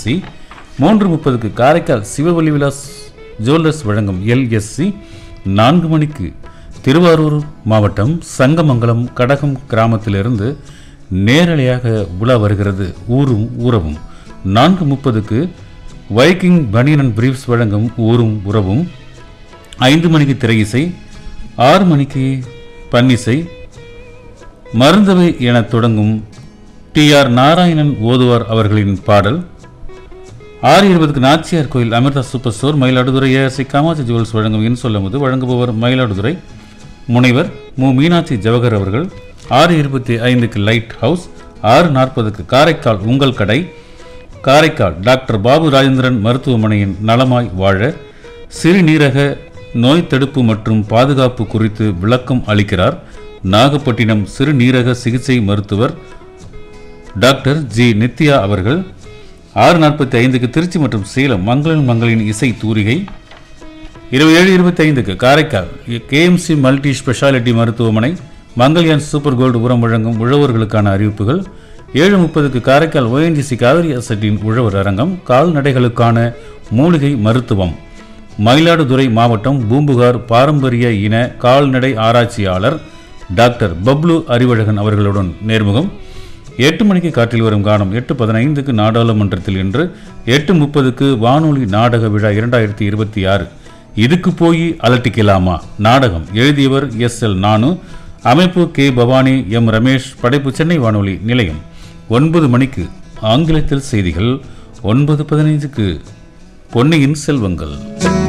LSC மூன்று முப்பதுக்கு Karaikal Sivavazhi Vilas jewellers வழங்கும் எல்எஸ்சி நான்கு மணிக்கு திருவாரூர் மாவட்டம் சங்கமங்கலம் கடகம் கிராமத்திலிருந்து நேரலையாக உலா வருகிறது ஊரும் உறவும் நான்கு முப்பதுக்கு வைக்கிங் பனியன் அண்ட் பிரீஃப்ஸ் வழங்கும் ஊரும் உறவும் ஐந்து மணிக்கு திரை இசை ஆறு மணிக்கு பன்னிசை மருந்தவை என தொடங்கும் டி ஆர் நாராயணன் ஓதுவார் அவர்களின் பாடல் ஆறு இருபதுக்கு Nachiyar Koil Amirtha super store Mayiladuthurai ASC Kamatchi jewels வழங்கும் என் சொல்லும்போது வழங்குபவர் மயிலாடுதுறை முனைவர் மு மீனாட்சி ஜவஹர் அவர்கள் ஆறு இருபத்தி ஐந்துக்கு லைட் ஹவுஸ் ஆறு நாற்பதுக்கு காரைக்கால் உங்கள் கடை காரைக்கால் டாக்டர் பாபு ராஜேந்திரன் மருத்துவமனையின் நலமாய் வாழ சிறுநீரக நோய் தடுப்பு மற்றும் பாதுகாப்பு குறித்து விளக்கம் அளிக்கிறார் நாகப்பட்டினம் சிறுநீரக சிகிச்சை மருத்துவர் டாக்டர் ஜி நித்யா அவர்கள் ஆறு நாற்பத்தி ஐந்துக்கு திருச்சி மற்றும் சேலம் மங்களன் மங்களின் இசை தூரிகை இருபது ஏழு இருபத்தி ஐந்துக்கு காரைக்கால் கேஎம்சி மல்டி ஸ்பெஷாலிட்டி மருத்துவமனை மங்கள்யான் சூப்பர் கோல்டு உரம் வழங்கும் உழவர்களுக்கான அறிவிப்புகள் ஏழு முப்பதுக்கு காரைக்கால் ஓஎன்ஜிசி காவிரி அசட்டின் உழவர் அரங்கம் கால்நடைகளுக்கான மூலிகை மருத்துவம் மயிலாடுதுறை மாவட்டம் பூம்புகார் பாரம்பரிய இன கால்நடை ஆராய்ச்சியாளர் டாக்டர் பப்ளு அறிவழகன் அவர்களுடன் நேர்முகம் எட்டு மணிக்கு காற்றில் வரும் கானம் எட்டு பதினைந்துக்கு நாடாளுமன்றத்தில் இன்று எட்டு முப்பதுக்கு வானொலி நாடக விழா இரண்டாயிரத்தி இருபத்தி ஆறு இதுக்கு போய் அலட்டிக்கலாமா நாடகம் எழுதியவர் எஸ் எல் நானு அமைப்பு கே பவானி எம் ரமேஷ் படைப்பு சென்னை வானொலி நிலையம் ஒன்பது மணிக்கு ஆங்கிலத்தில் செய்திகள் ஒன்பது பதினைந்துக்கு பொன்னியின் செல்வங்கள்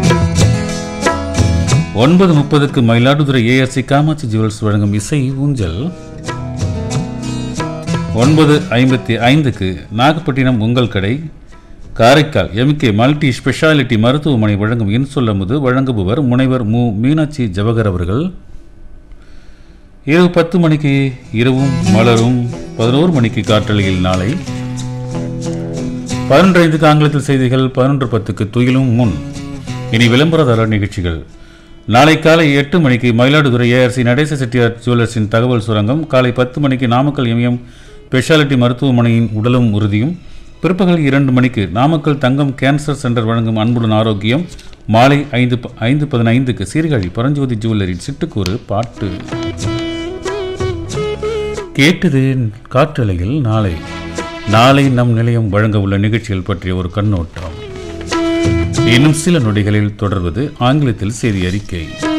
ஒன்பது முப்பதுக்கு மயிலாடுதுறை ஏஆர்சி காமாட்சி ஜுவல்ஸ் வழங்கும் இசை ஊஞ்சல் ஒன்பது ஐம்பத்தி ஐந்துக்கு நாகப்பட்டினம் உங்கள் கடை காரைக்கால் எம்கே மல்டி ஸ்பெஷாலிட்டி மருத்துவமனை வழங்கும் இன்சொல்லமுது வழங்குபவர் முனைவர் மு மீனாட்சி ஜவஹர் அவர்கள் இரவு பத்து மணிக்கு இரவும் மலரும் பதினோரு மணிக்கு காற்றலையில் நாளை பதினொன்று ஐந்துக்கு ஆங்கிலத்தில் செய்திகள் பதினொன்று பத்துக்கு துயிலும் முன் இனி விளம்பரதாரர் நிகழ்ச்சிகள் நாளை காலை எட்டு மணிக்கு மயிலாடுதுறை ஏஆர்சி நடேச செட்டியார் ஜுவல்லர்ஸின் தகவல் சுரங்கம் காலை பத்து மணிக்கு நாமக்கல் எம்எம் ஸ்பெஷாலிட்டி மருத்துவமனையின் உடலும் உறுதியும் பிற்பகல் இரண்டு மணிக்கு நாமக்கல் தங்கம் கேன்சர் சென்டர் வழங்கும் அன்புடன் ஆரோக்கியம் மாலை ஐந்து ப- ஐந்து பதினைந்துக்கு சீர்காழி பரஞ்சோதி ஜுவல்லரின் சிட்டுக்கூறு பாட்டு கேட்டது காற்றலையில் நாளை நாளை நம் நிலையம் வழங்க உள்ள நிகழ்ச்சிகள் பற்றிய ஒரு கண்ணோட்டம் இன்னும் சில நொடிகளில் தொடர்வது ஆங்கிலத்தில் செய்தி அறிக்கை